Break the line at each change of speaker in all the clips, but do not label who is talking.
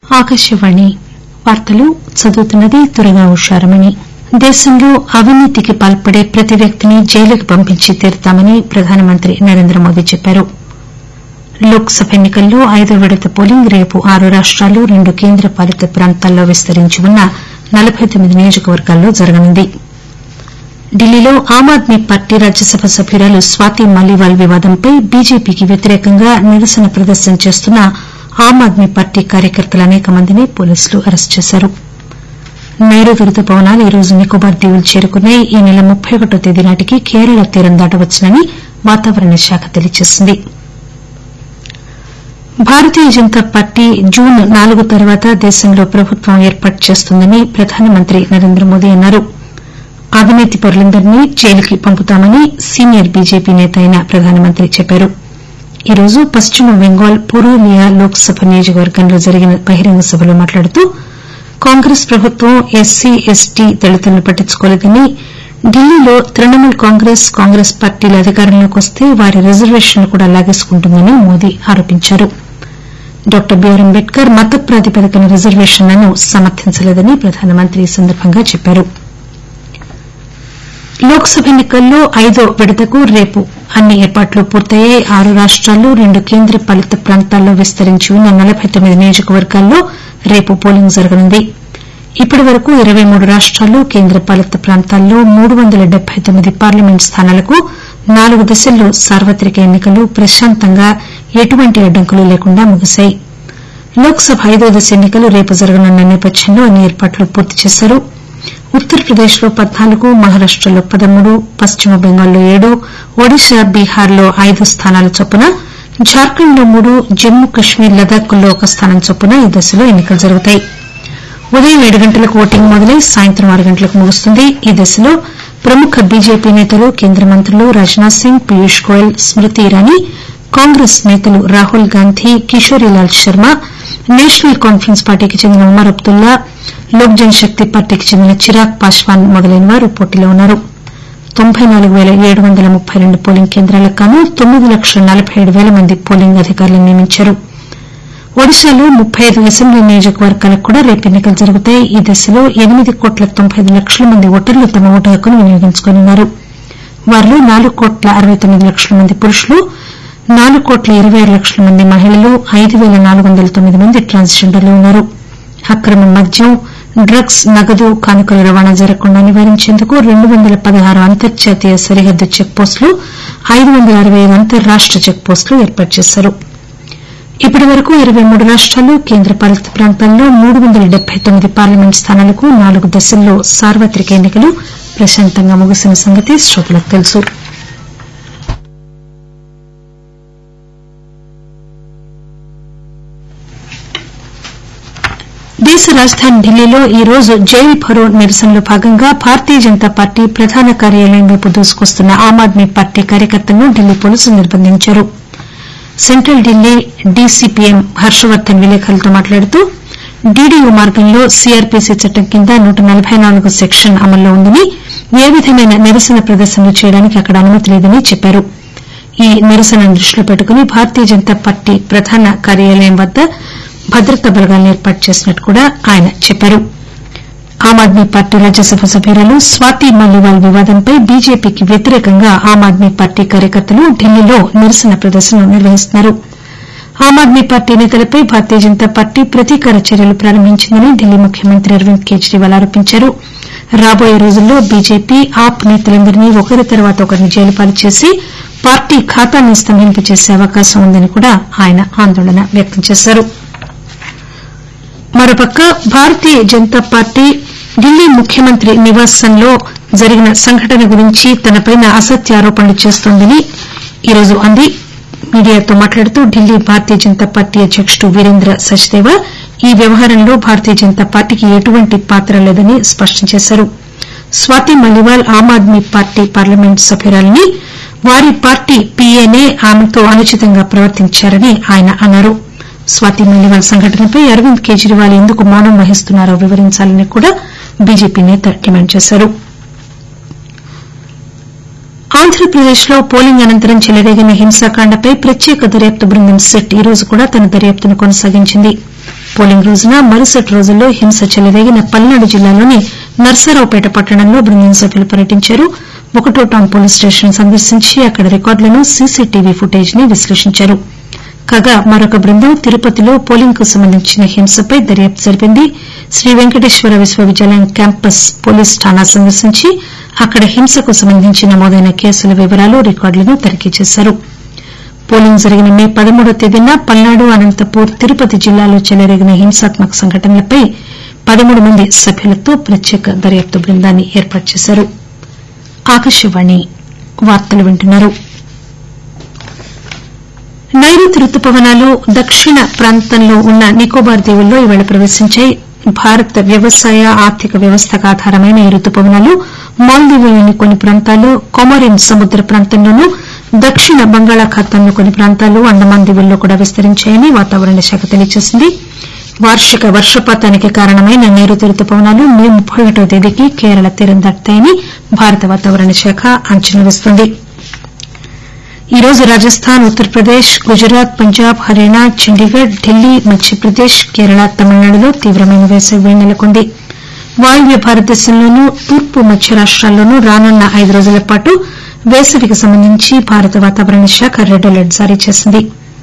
ఆకాశవాణి వార్తలు చదువుతున్నది దుర్గా ఉషారమణి దేశంలో అవినీతికి పాల్పడే ప్రతి వ్యక్తిని జైలుకు పంపించి తీరుతామని ప్రధానమంత్రి నరేంద్రమోదీ చెప్పారు లోక్ సభ ఎన్ని కల్లో ఐదో విడత పోలింగ్ రేపు ఆరు రాష్టాలు రెండు కేంద్ర పాలిత ప్రాంతాల్లో విస్తరించి ఉన్న నలబై తొమ్మిది నియోజకవర్గాల్లో జరగనుంది ఢిల్లీలో ఆమ్ ఆద్మీ పార్టీ రాజ్యసభ సభ్యురాలు స్వాతి మాలీవాల్ వివాదంపై బీజేపీకి వ్యతిరేకంగా నిరసన ప్రదర్శన చేస్తున్న ఆమ్ ఆద్మీ పార్టీ కార్యకర్తలు అసేక మందిని పోలీసులు అరెస్టు చేశారు నైరుతి రుతుపవనాలు ఈరోజు నికోబార్ దీవులు చేరుకున్నాయి ఈ నెల ముప్పై ఒకటో తేదీ నాటికి కేరళ తీరం దాటవచ్చునని వాతావరణ శాఖ తెలియజేసింది భారతీయ జనతా పార్టీ జూన్ నాలుగు తర్వాత దేశంలో ప్రభుత్వం ఏర్పాటు చేస్తుందని ప్రధానమంత్రి నరేంద్రమోదీ అన్నారు అవినీతి పరులందరినీ జైలుకి పంపుతామని సీనియర్ బీజేపీ నేత అయిన ప్రధానమంత్రి చెప్పారు ఈరోజు పశ్చిమ బెంగాల్ పురూలియా లోక్ సభ నియోజకవర్గంలో జరిగిన బహిరంగ సభలో మాట్లాడుతూ కాంగ్రెస్ ప్రభుత్వం ఎస్సీ ఎస్టీ దళితులను పట్టించుకోలేదని ఢిల్లీలో తృణమూల్ కాంగ్రెస్ కాంగ్రెస్ పార్టీలు అధికారంలోకి వస్తే వారి రిజర్వేషన్లు కూడా లాగేసుకుంటుందని మోదీ ఆరోపించారు డాక్టర్ బీఆర్ అంబేద్కర్ మత ప్రాతిపదికన రిజర్వేషన్లను సమర్దించలేదని ప్రధానమంత్రి ఈ సందర్బంగా చెప్పారు లోక్ సభ ఎన్ని కల్లో ఐదో విడతకు రేపు అన్ని ఏర్పాట్లు పూర్తయ్యాయి ఆరు రాష్టాలు రెండు కేంద్ర పాలిత ప్రాంతాల్లో విస్తరించి ఉన్న నలబై తొమ్మిది నియోజకవర్గాల్లో రేపు పోలింగ్ జరగనుంది ఇప్పటి వరకు ఇరవై మూడు రాష్టాలు కేంద్ర పాలిత ప్రాంతాల్లో మూడు వందల డెబ్బై తొమ్మిది పార్లమెంట్ స్థానాలకు నాలుగు దశల్లో సార్వత్రిక ఎన్ని కలు ప్రశాంతంగా ఎటువంటి అడ్డంకులు లేకుండా ముగిశాయి లోక్ సభ ఐదో దశ ఎన్ని కలు రేపు జరగనున్న నేపథ్యంలో అన్ని ఏర్పాట్లు పూర్తి చేశారు ఉత్తరప్రదేశ్ లో పద్నాలుగు మహారాష్టలో పదమూడు పశ్చిమ బెంగాల్లో ఏడు ఒడిశా బీహార్లో ఐదు స్థానాల చొప్పున జార్ఖండ్ లో మూడు జమ్మూ కశ్మీర్ లదాఖ్ లో ఒక స్థానం చొప్పున ఈ దశలో ఎన్ని కలు జరుగుతాయి ఉదయం ఏడు గంటలకు ఓటింగ్ మొదలై సాయంత్రం ఆరు గంటలకు ముగుస్తుంది ఈ దశలో ప్రముఖ బీజేపీ నేతలు కేంద్ర మంత్రులు రాజ్నాథ్ సింగ్ పీయూష్ గోయల్ స్మృతి ఇరానీ కాంగ్రెస్ నేతలు రాహుల్ గాంధీ కిషోరీలాల్ శర్మ నేషనల్ కాన్పరెన్స్ పార్టీకి చెందిన ఉమర్ అబ్దుల్లా లోక్ జన్ శక్తి పార్టీకి చెందిన చిరాగ్ పాశ్వాన్ మొదలైన వారు పోటీలో ఉన్నారు తొంభై నాలుగు పేల ఏడు వందల ముప్పై రెండు పోలింగ్ కేంద్రాలకు గాను తొమ్మిది లక్షల నలబై ఏడు పేల మంది పోలింగ్ అధికారులను నియమించారు ఒడిశాలో ముప్పై ఐదు అసెంబ్లీ నియోజకవర్గాలకు కూడా రేపు ఎన్ని కలు జరుగుతాయి ఈ దశలో ఎనిమిది కోట్ల తొంభై ఐదు లక్షల మంది ఓటర్లు తమ ఓటు హక్కును వినియోగించుకోనున్నారు వారిలో నాలుగు కోట్ల అరవై తొమ్మిది లక్షల మంది పురుషులు నాలుగు కోట్ల ఇరవై ఆరు లక్షల మంది మహిళలు ఐదు పేల నాలుగు వందల తొమ్మిది మంది ట్రాన్స్జెండర్లు ఉన్నారు అక్రమ మద్యం డ్రగ్స్ నగదు కానుకల రవాణా జరగకుండా నివారించేందుకు రెండు వందల పదహారు అంతర్జాతీయ సరిహద్దు చెక్ పోస్టులు ఐదు వందల అరవై ఐదు అంతర్రాష్ట చెక్ పోస్టులు ఏర్పాటు చేశారు ఇప్పటి వరకు ఇరవై మూడు రాష్టాలు కేంద్ర పాలిత ప్రాంతాల్లో మూడు వందల డెబ్బై తొమ్మిది పార్లమెంట్ స్థానాలకు నాలుగు దశల్లో సార్వత్రిక ఎన్ని కలు ప్రశాంతంగా ముగిసిన సంగతి శ్రోతలకు తెలుసు దేశ రాజధాని ఢిల్లీలో ఈరోజు జైల్ భరో నిరసనలో భాగంగా భారతీయ జనతా పార్టీ ప్రధాన కార్యాలయం వైపు దూసుకొస్తున్న ఆమ్ ఆద్మీ పార్టీ కార్యకర్తలను ఢిల్లీ పోలీసులు నిర్బంధించారు సెంట్రల్ ఢిల్లీ డీసీపీఎం హర్షవర్దన్ విలేకరులతో మాట్లాడుతూ డీడీయూ మార్గంలో సీఆర్పీసీ చట్టం కింద నూట నలబై నాలుగు సెక్షన్ అమల్లో ఉందని ఏ విధమైన నిరసన ప్రదర్శనలు చేయడానికి అక్కడ అనుమతి లేదని చెప్పారు ఈ నిరసనను దృష్టిలో పెట్టుకుని భారతీయ జనతా పార్టీ ప్రధాన కార్యాలయం వద్ద భద్రతా బలగాలను ఏర్పాటు చేసినట్టు కూడా ఆయన చెప్పారు ఆమ్ ఆద్మీ పార్టీ రాజ్యసభ సభ్యురాలు స్వాతి మాలీవాల్ వివాదంపై బీజేపీకి వ్యతిరేకంగా ఆమ్ ఆద్మీ పార్టీ కార్యకర్తలు ఢిల్లీలో నిరసన ప్రదర్శనలు నిర్వహిస్తున్నారు ఆమ్ ఆద్మీ పార్టీ నేతలపై భారతీయ జనతా పార్టీ ప్రతీకార చర్యలు ప్రారంభించిందని ఢిల్లీ ముఖ్యమంత్రి అరవింద్ కేజ్రీవాల్ ఆరోపించారు రాబోయే రోజుల్లో బీజేపీ ఆప్ నేతలందరినీ ఒకరి తర్వాత ఒకరిని జైలుపాలు చేసి పార్టీ ఖాతాను స్తంభింపచేసే అవకాశం ఉందని కూడా ఆయన ఆందోళన వ్యక్తం చేశారు మరోపక్క భారతీయ జనతా పార్టీ ఢిల్లీ ముఖ్యమంత్రి నివాసంలో జరిగిన సంఘటన గురించి తనపై అసత్య ఆరోపణలు చేస్తోందని ఈరోజు అంది మీడియాతో మాట్లాడుతూ ఢిల్లీ భారతీయ జనతా పార్టీ అధ్యకుడు వీరేంద్ర సచ్దేవా ఈ వ్యవహారంలో భారతీయ జనతా పార్టీకి ఎటువంటి పాత్ర లేదని స్పష్టం చేశారు స్వాతి మలివాల్ ఆమ్ ఆద్మీ పార్టీ పార్లమెంట్ సభ్యురాలని వారి పార్టీ పీఏనే ఆమెతో అనుచితంగా ప్రవర్తించారని ఆయన అన్నారు స్వాతి మలివాల్ సంఘటనపై అరవింద్ కేజ్రీవాల్ ఎందుకు మౌనం వహిస్తున్నారో వివరించాలని కూడా బీజేపీ నేత డిమాండ్ చేశారు ఆంధ్రప్రదేశ్ లో పోలింగ్ అనంతరం చెలరేగిన హింసాకాండపై ప్రత్యేక దర్యాప్తు బృందం సిట్ ఈరోజు కూడా తన దర్యాప్తును కొనసాగించింది పోలింగ్ రోజున మరుసటి రోజుల్లో హింస చెలరేగిన పల్నాడు జిల్లాలోని నర్సారావుపేట పట్టణంలో బృందం సభ్యులు పర్యటించారు ఒకటో టౌన్ పోలీస్ స్టేషన్ సందర్శించి అక్కడ రికార్డులను సీసీటీవీ ఫుటేజ్ ని విశ్లేషించారు కాగా మరొక బృందం తిరుపతిలో పోలింగ్ కు సంబంధించిన హింసపై దర్యాప్తు జరిపింది శ్రీ వెంకటేశ్వర విశ్వవిద్యాలయం క్యాంపస్ పోలీస్ ఠాణా సందర్శించి అక్కడ హింసకు సంబంధించి నమోదైన కేసుల వివరాలు రికార్డులను తనిఖీ చేశారు పోలింగ్ జరిగిన మే పదమూడవ తేదీన పల్నాడు అనంతపూర్ తిరుపతి జిల్లాల్లో చెలరేగిన హింసాత్మక సంఘటనలపై పదమూడు మంది సభ్యులతో ప్రత్యేక దర్యాప్తు బృందాన్ని ఏర్పాటు చేశారు నైరుతి రుతుపవనాలు దక్షిణ ప్రాంతంలో ఉన్న నికోబార్ దీవుల్లో ఈరోజు ప్రవేశించాయి భారత వ్యవసాయ ఆర్థిక వ్యవస్థకు ఆధారమైన ఈ రుతుపవనాలు మాల్దీవుల్లోని కొన్ని ప్రాంతాలు కొమరిన్ సముద్ర ప్రాంతంలోనూ దక్షిణ బంగాళాఖాతంలో కొన్ని ప్రాంతాలు అండమాన్ దీవుల్లో కూడా విస్తరించాయని వాతావరణ శాఖ తెలియజేసింది వార్షిక వర్షపాతానికి కారణమైన నైరుతి రుతుపవనాలు మే ముప్పై ఒకటవ తేదీకి కేరళ తీరం దాటుతాయని భారత వాతావరణ శాఖ అంచనా వేస్తోంది ఈరోజు రాజస్థాన్ ఉత్తరప్రదేశ్ గుజరాత్ పంజాబ్ హర్యానా చండీగఢ్ ఢిల్లీ మధ్యప్రదేశ్ కేరళ తమిళనాడులో తీవ్రమైన వేసవి నెలకొంది వాయువ్య భారతదేశంలోనూ తూర్పు మధ్య రాష్టాల్లోనూ రానున్న ఐదు రోజుల పాటు వేసవికి సంబంధించి భారత వాతావరణ శాఖ రెడ్ అలర్ట్ జారీ చేసింది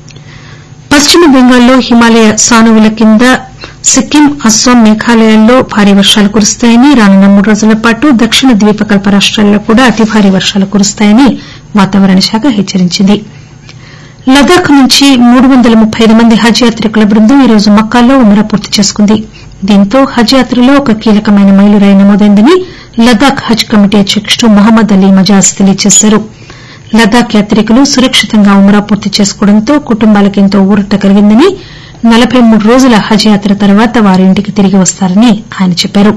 పశ్చిమ బెంగాల్లో హిమాలయ సానువుల కింద సిక్కిం అస్పాం మేఘాలయాల్లో భారీ వర్షాలు కురుస్తాయని రానున్న మూడు రోజుల పాటు దక్షిణ ద్వీపకల్ప రాష్టాల్లో కూడా అతి భారీ వర్షాలు కురుస్తాయని వాతావరణ శాఖ హెచ్చరించింది లదాఖ్ నుంచి మూడు వందల ముప్పై అయిదు మంది హజ్ యాత్రికుల బృందం ఈరోజు మక్కాలో ఉమ్రా పూర్తి చేసుకుంది దీంతో హజ్ యాత్రలో ఒక కీలకమైన మైలురాయి నమోదైందని లదాఖ్ హజ్ కమిటీ అధ్యకుడు మహమ్మద్ అలీ మజాజ్ తెలియజేశారు లదాఖ్ యాత్రికులు సురక్షితంగా ఉమ్రా పూర్తి చేసుకోవడంతో కుటుంబాలకు ఎంతో ఊరట కలిగిందని నలబై మూడు రోజుల హజ్ యాత్ర తర్వాత వారు ఇంటికి తిరిగి వస్తారని ఆయన చెప్పారు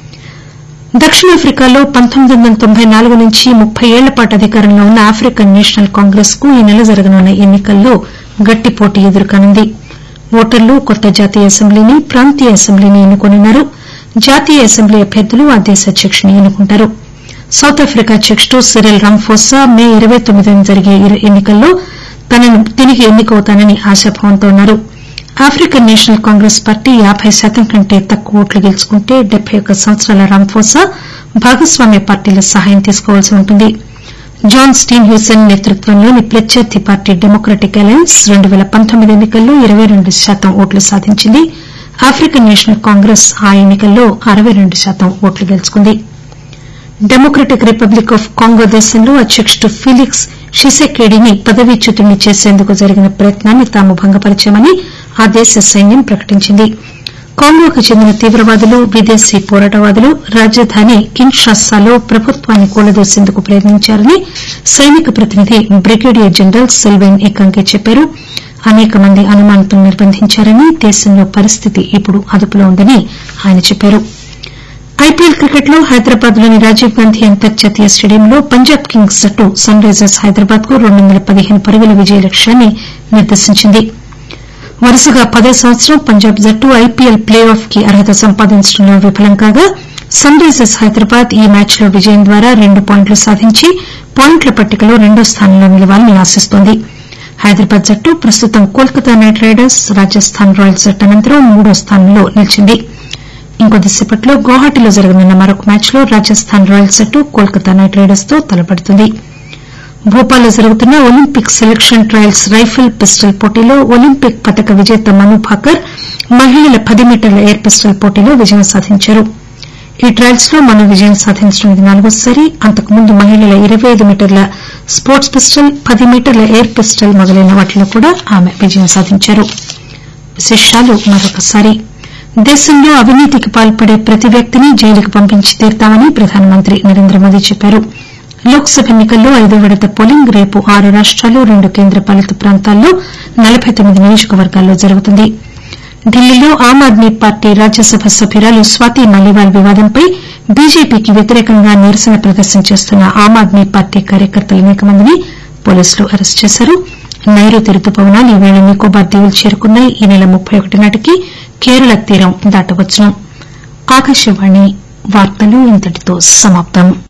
దక్షిణాఫ్రికాలో పంతొమ్మిది వందల తొంభై నాలుగు నుంచి ముప్పై ఏళ్ల పాటు అధికారంలో ఉన్న ఆఫ్రికన్ నేషనల్ కాంగ్రెస్ కు ఈ నెల జరగనున్న ఎన్ని కల్లో గట్టి పోటీ ఎదురుకానుంది ఓటర్లు కొత్త జాతీయ అసెంబ్లీని ప్రాంతీయ అసెంబ్లీని ఎన్నుకోనున్నారు జాతీయ అసెంబ్లీ అభ్యర్థులు ఆ దేశ అధ్యకుడిని ఎన్నుకుంటారు సౌత్ ఆఫ్రికా అధ్యకుడు సిరిల్ రాంఫోసా మే ఇరవై తొమ్మిదిన జరిగే ఎన్ని కల్లో తాను తిరిగి ఎన్నికవుతానని ఆశాభావంతో ఉన్నారు ఆఫ్రికన్ నేషనల్ కాంగ్రెస్ పార్టీ యాబై శాతం కంటే తక్కువ ఓట్లు గెలుచుకుంటే డెబ్బై ఒక్క సంవత్సరాల రాంఫోసా భాగస్వామ్య పార్టీల సహాయం తీసుకోవాల్సి ఉంటుంది జాన్ స్టీన్ హ్యూసెన్ నేతృత్వంలోని ప్రత్యర్థి పార్టీ డెమోక్రటిక్ అలయన్స్ రెండు పేల పంతొమ్మిది ఎన్ని కల్లో ఇరవై రెండు శాతం ఓట్లు సాధించింది ఆఫ్రికన్ నేషనల్ కాంగ్రెస్ ఆ ఎన్ని కల్లో అరవై రెండు శాతం ఓట్లు గెలుచుకుంది డెమోక్రటిక్ రిపబ్లిక్ ఆఫ్ కాంగో దేశంలో అధ్యకుడు ఫిలిక్స్ షిసెకేడీని పదవీచ్యుతుడిని చేసేందుకు జరిగిన ప్రయత్నాన్ని తాము భంగపరిచామని ఆ దేశ సైన్యం ప్రకటించింది కాంగోకు చెందిన తీవ్రవాదులు విదేశీ పోరాటవాదులు రాజధాని కిన్షాసాలో ప్రభుత్వాన్ని కూలదోసేందుకు ప్రయత్నించారని సైనిక ప్రతినిధి బ్రిగేడియర్ జనరల్ సిల్వెన్ ఎకాంకే చెప్పారు అనేక మంది అనుమానితులను నిర్బంధించారని దేశంలో పరిస్థితి ఇప్పుడు అదుపులో ఉందని ఆయన చెప్పారు ఐపీఎల్ క్రికెట్ లో హైదరాబాద్ లోని రాజీవ్ గాంధీ అంతర్జాతీయ స్టేడియంలో పంజాబ్ కింగ్స్ జట్టు సన్ రైజర్స్ హైదరాబాద్ కు రెండు వందల పదిహేను పరుగుల విజయ లక్ష్యాన్ని నిర్దేశించింది వరుసగా పదో సంవత్సరం పంజాబ్ జట్టు ఐపీఎల్ ప్లే ఆఫ్ కి అర్హత సంపాదించడంలో విఫలం కాగా సన్ రైజర్స్ హైదరాబాద్ ఈ మ్యాచ్ లో విజయం ద్వారా రెండు పాయింట్లు సాధించి పాయింట్ల పట్టికలో రెండో స్థానంలో నిలవాలని ఆశిస్తోంది హైదరాబాద్ జట్టు ప్రస్తుతం Kolkata knight riders Rajasthan royals జట్టు అనంతరం మూడో స్థానంలో నిలిచింది ఇంకొద్దిసేపట్లో గౌహాటీలో జరగనున్న మరొక మ్యాచ్ లో రాజస్థాన్ రాయల్స్ జట్టు కోల్కతా నైట్ రైడర్స్ తో తలపడుతుంది భోపాల్లో జరుగుతున్న Olympic selection trials rifle pistol పోటీలో ఒలింపిక్ పతక విజేత మను భాకర్ మహిళల పది మీటర్ల ఎయిర్ పిస్టల్ పోటీలో విజయం సాధించారు ఈ ట్రయల్స్ లో మను విజయం సాధించడం ఇది నాలుగోసారి అంతకుముందు మహిళల ఇరవై ఐదు మీటర్ల స్పోర్ట్స్ పిస్టల్ పది మీటర్ల ఎయిర్ పిస్టల్ మొదలైన వాటిలో కూడా ఆమె విజయం సాధించారు విశేషాలు మరొకసారి దేశంలో అవినీతికి పాల్పడే ప్రతి వ్యక్తిని జైలుకు పంపించి తీరుతామని ప్రధానమంత్రి నరేంద్ర మోదీ చెప్పారు లోక్ సభ ఎన్ని కల్లో ఐదో విడత పోలింగ్ రేపు ఆరు రాష్టాలు రెండు కేంద్ర పాలిత ప్రాంతాల్లో నలబై తొమ్మిది నియోజకవర్గాల్లో జరుగుతుంది ఢిల్లీలో ఆమ్ ఆద్మీ పార్టీ రాజ్యసభ సభ్యురాలు స్వాతి మలీవాల్ వివాదంపై బీజేపీకి వ్యతిరేకంగా నిరసన ప్రదర్శన చేస్తున్న ఆమ్ ఆద్మీ పార్టీ కార్యకర్తలు అనేక మందిని పోలీసులు అరెస్టు చేశారు నైరుతి రుతుపవనాలు ఈవేళ నికోబార్ దీవులు చేరుకున్నాయి ఈ నెల ముప్పై ఒకటి నాటికి కేరళ తీరం దాటవచ్చును